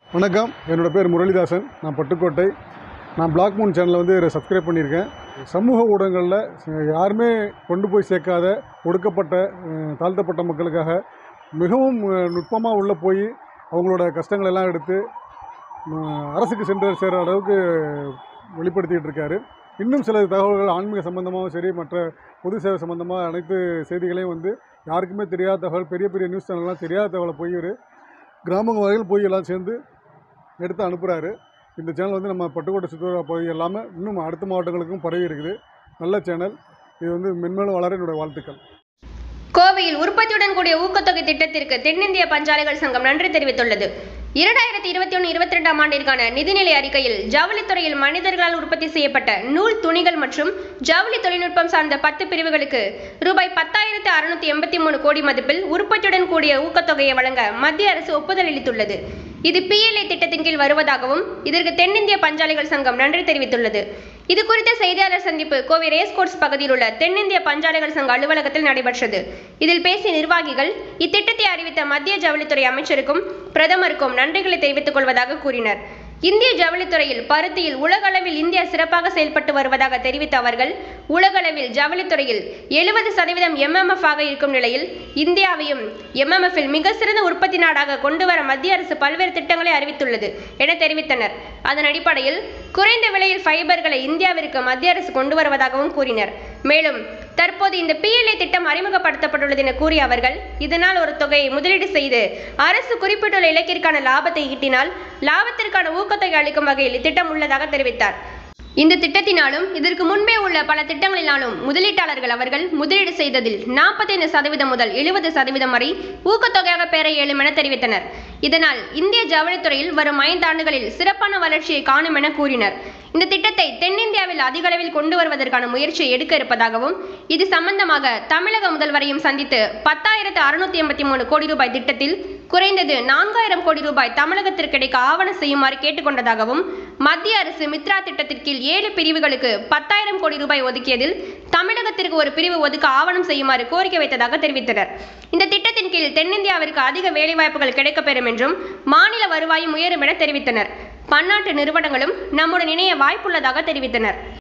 வணக்கம் என்னோடய பேர் முரளிதாசன் நான் பட்டுக்கோட்டை நான் பிளாக் மூன் சேனலை வந்து சப்ஸ்கிரைப் பண்ணியிருக்கேன் சமூக ஊடகங்களில் யாருமே கொண்டு போய் சேர்க்காத ஒடுக்கப்பட்ட அஹ், தாழ்த்தப்பட்ட மக்களுக்காக மிகவும் நுட்பமாக உள்ளே போய் அவங்களோட கஷ்டங்கள் எல்லாம் எடுத்து அஹ், அரசுக்கு சென்று சேர்கிற அளவுக்கு வெளிப்படுத்திகிட்டு இருக்காரு இன்னும் சில தகவல்கள் ஆன்மீக சம்பந்தமாகவும் சரி மற்ற பொது சேவை சம்பந்தமாக அனைத்து செய்திகளையும் வந்து யாருக்குமே தெரியாத தகவல் பெரிய பெரிய நியூஸ் சேனல்லாம் தெரியாத தகவலை போய் ஒரு கிராமங்கள் வரையில் போய் எல்லாம் சேர்ந்து எடுத்து அனுப்புகிறாரு இந்த சேனல் வந்து நம்ம பட்டுக்கோட்டை சுற்றுலா பகுதி எல்லாமே இன்னும் அடுத்த மாவட்டங்களுக்கும் பரவி இருக்குது நல்ல சேனல் இது வந்து மென்மேலும் வளர என்னுடைய வாழ்த்துக்கள் கோவையில் உற்பத்தியுடன் கூடிய ஊக்கத்தொகை திட்டத்திற்கு தென்னிந்திய பஞ்சாலைகள் சங்கம் நன்றி தெரிவித்துள்ளது இரண்டாயிரத்தி இருபத்தி ஒன்று இருபத்தி ரெண்டாம் ஆண்டிற்கான நிதிநிலை அறிக்கையில் ஜவுளித்துறையில் மனிதர்களால் உற்பத்தி செய்யப்பட்ட நூல் துணிகள் மற்றும் ஜவுளி தொழில்நுட்பம் சார்ந்த பத்து பிரிவுகளுக்கு ரூபாய் பத்தாயிரத்து அறுநூத்தி எண்பத்தி மூணு கோடி மதிப்பில் உற்பத்தியுடன் கூடிய ஊக்கத்தொகையை வழங்க மத்திய அரசு ஒப்புதல் அளித்துள்ளது இது பிஎல்ஐ திட்டத்தின் கீழ் வருவதாகவும் இதற்கு தென்னிந்திய பஞ்சாலைகள் சங்கம் நன்றி தெரிவித்துள்ளது இது குறித்த செய்தியாளர் சந்திப்பு கோவை ரேஸ் கோர்ஸ் பகுதியில் உள்ள தென்னிந்திய பஞ்சாலைகள் சங்க அலுவலகத்தில் நடைபெற்றது இதில் பேசிய நிர்வாகிகள் இத்திட்டத்தை அறிவித்த மத்திய ஜவுளித்துறை அமைச்சருக்கும் பிரதமருக்கும் நன்றிகளை தெரிவித்துக் கொள்வதாக கூறினர் இந்திய ஜவுளித்துறையில் பருத்தியில் உலகளவில் இந்தியா சிறப்பாக செயல்பட்டு வருவதாக தெரிவித்த அவர்கள் உலகளவில் ஜவுளித்துறையில் எழுபது சதவீதம் எம்எம்எஃப் ஆக இருக்கும் நிலையில் இந்தியாவையும் எம்எம்எஃப் இல் மிக சிறந்த உற்பத்தி நாடாக கொண்டு வர மத்திய அரசு பல்வேறு திட்டங்களை அறிவித்துள்ளது என தெரிவித்தனர் அதன் அடிப்படையில் குறைந்த விலையில் ஃபைபர்களை இந்தியாவிற்கு மத்திய அரசு கொண்டு வருவதாகவும் கூறினர் மேலும் தற்போது இந்த பிஎல்ஐ திட்டம் அறிமுகப்படுத்தப்பட்டுள்ளது என கூறிய அவர்கள் இதனால் ஒரு தொகையை முதலீடு செய்து அரசு குறிப்பிட்டுள்ள இலக்கிற்கான லாபத்தை ஈட்டினால் லாபத்திற்கான ஊக்கத்தொகை அளிக்கும் வகையில் இத்திட்டம் உள்ளதாக தெரிவித்தார் இந்த திட்டத்தினாலும் இதற்கு முன்பே உள்ள பல திட்டங்களினாலும் முதலீட்டாளர்கள் அவர்கள் முதலீடு செய்ததில் நாற்பத்தைந்து சதவீதம் முதல் எழுபது சதவீதம் வரை ஊக்கத்தொகையாக பெற இயலும் என தெரிவித்தனர் இதனால் இந்திய ஜவுளித்துறையில் வரும் ஐந்து ஆண்டுகளில் சிறப்பான வளர்ச்சியை காணும் என கூறினர் இந்த திட்டத்தை தென்னிந்தியாவில் அதிக அளவில் கொண்டு வருவதற்கான முயற்சியை எடுக்க இருப்பதாகவும் இது சம்பந்தமாக தமிழக முதல்வரையும் சந்தித்து பத்தாயிரத்து அறுநூத்தி எண்பத்தி மூணு கோடி ரூபாய் திட்டத்தில் குறைந்தது நான்காயிரம் கோடி ரூபாய் தமிழகத்திற்கு கிடைக்க ஆவணம் செய்யுமாறு கேட்டுக்கொண்டதாகவும் மத்திய அரசு மித்ரா திட்டத்தின் கீழ் ஏழு பிரிவுகளுக்கு பத்தாயிரம் கோடி ரூபாய் ஒதுக்கியதில் தமிழகத்திற்கு ஒரு பிரிவு ஒதுக்க ஆவணம் செய்யுமாறு கோரிக்கை வைத்ததாக தெரிவித்தனர் இந்த திட்டத்தின் கீழ் தென்னிந்தியாவிற்கு அதிக வேலைவாய்ப்புகள் கிடைக்கப்பெறும் என்றும் மாநில வருவாயும் உயரும் என தெரிவித்தனர் பன்னாட்டு நிறுவனங்களும் நம்முடன் இணைய வாய்ப்புள்ளதாக தெரிவித்தனர்